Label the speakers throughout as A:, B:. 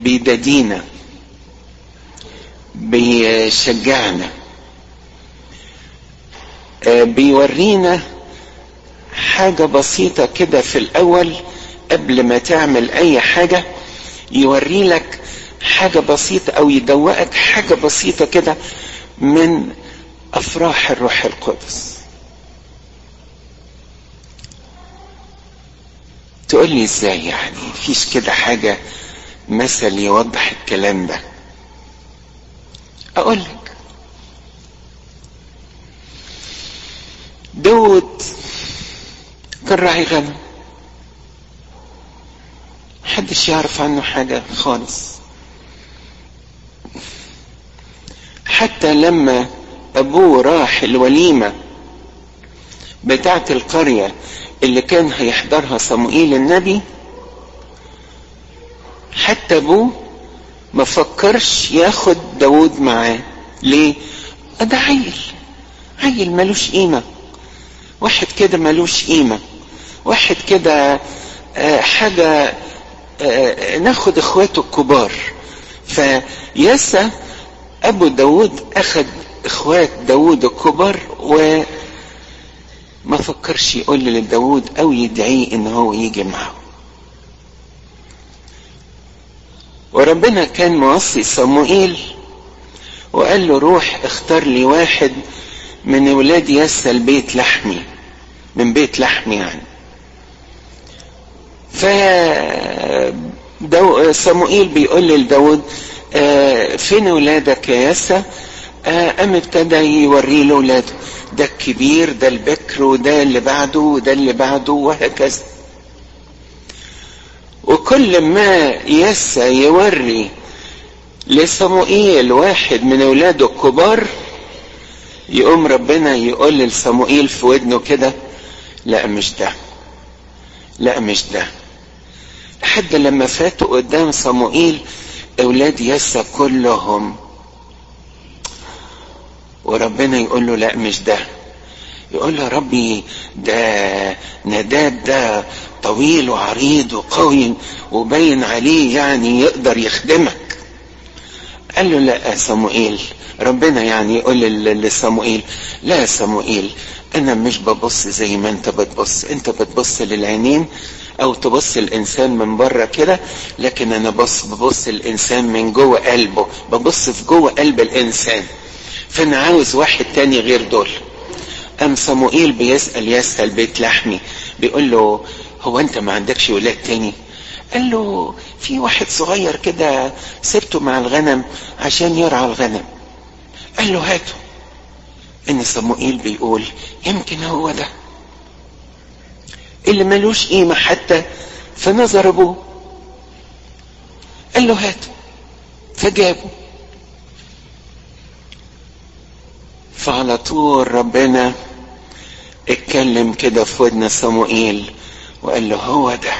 A: بيدادينا بيشجعنا بيورينا حاجة بسيطة كده في الأول قبل ما تعمل أي حاجة يوري لك حاجة بسيطة أو يدوقك حاجة بسيطة كده من أفراح الروح القدس تقول لي ازاي يعني فيش كده حاجة مثل يوضح الكلام ده اقول لك داود كان راعي غنم محدش يعرف عنه حاجة خالص حتى لما ابوه راح الوليمة بتاعت القرية اللي كان هيحضرها صموئيل النبي حتى ابوه ما فكرش ياخد داود معاه ليه ده عيل عيل ملوش قيمة واحد كده ملوش قيمة واحد كده آه حاجة آه ناخد اخواته الكبار فيسا ابو داود اخد اخوات داود الكبار و ما فكرش يقول لداود او يدعيه ان هو يجي معه وربنا كان موصي صموئيل وقال له روح اختار لي واحد من ولاد يسى البيت لحمي من بيت لحمي يعني ف دو... صموئيل بيقول لداود آه فين ولادك يا يسى آه قام ابتدى يوري له ولاده ده الكبير ده البكر وده اللي بعده وده اللي بعده وهكذا وكل ما يسى يوري لصموئيل واحد من اولاده الكبار يقوم ربنا يقول لصموئيل في ودنه كده لا مش ده لا مش ده لحد لما فاتوا قدام صموئيل اولاد يسى كلهم وربنا يقول له لا مش ده يقول له ربي ده نداب ده طويل وعريض وقوي وبين عليه يعني يقدر يخدمك قال له لا يا صموئيل ربنا يعني يقول لصموئيل لا يا صموئيل انا مش ببص زي ما انت بتبص انت بتبص للعينين او تبص الانسان من بره كده لكن انا بص ببص الانسان من جوه قلبه ببص في جوه قلب الانسان فانا عاوز واحد تاني غير دول قام صموئيل بيسأل يسأل بيت لحمي بيقول له هو انت ما عندكش ولاد تاني قال له في واحد صغير كده سبته مع الغنم عشان يرعى الغنم قال له هاته ان صموئيل بيقول يمكن هو ده اللي ملوش قيمة حتى في نظر ابوه قال له هاته فجابه فعلى طول ربنا اتكلم كده في ودن صموئيل وقال له هو ده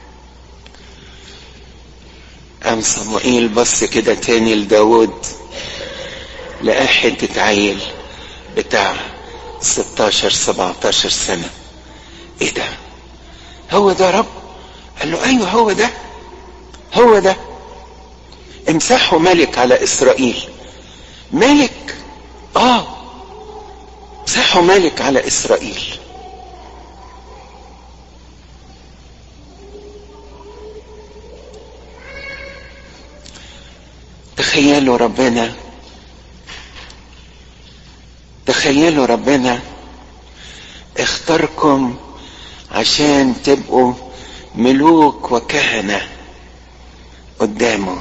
A: قام صموئيل بص كده تاني لداود لقاه حتة عيل بتاع 16 17 سنة ايه ده هو ده رب قال له ايوه هو ده هو ده امسحه ملك على اسرائيل ملك اه امسحه ملك على اسرائيل تخيلوا ربنا تخيلوا ربنا اختاركم عشان تبقوا ملوك وكهنة قدامه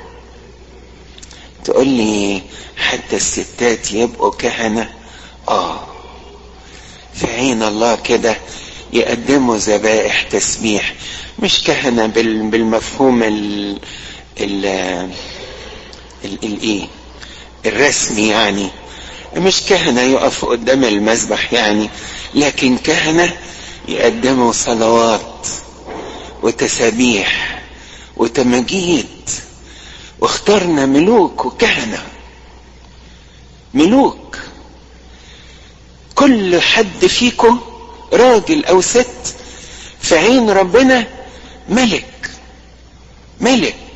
A: تقول لي حتى الستات يبقوا كهنة اه في عين الله كده يقدموا ذبائح تسبيح مش كهنة بالمفهوم ال ال الايه الرسمي يعني مش كهنة يقفوا قدام المذبح يعني لكن كهنة يقدموا صلوات وتسابيح وتمجيد واخترنا ملوك وكهنة ملوك كل حد فيكم راجل او ست في عين ربنا ملك ملك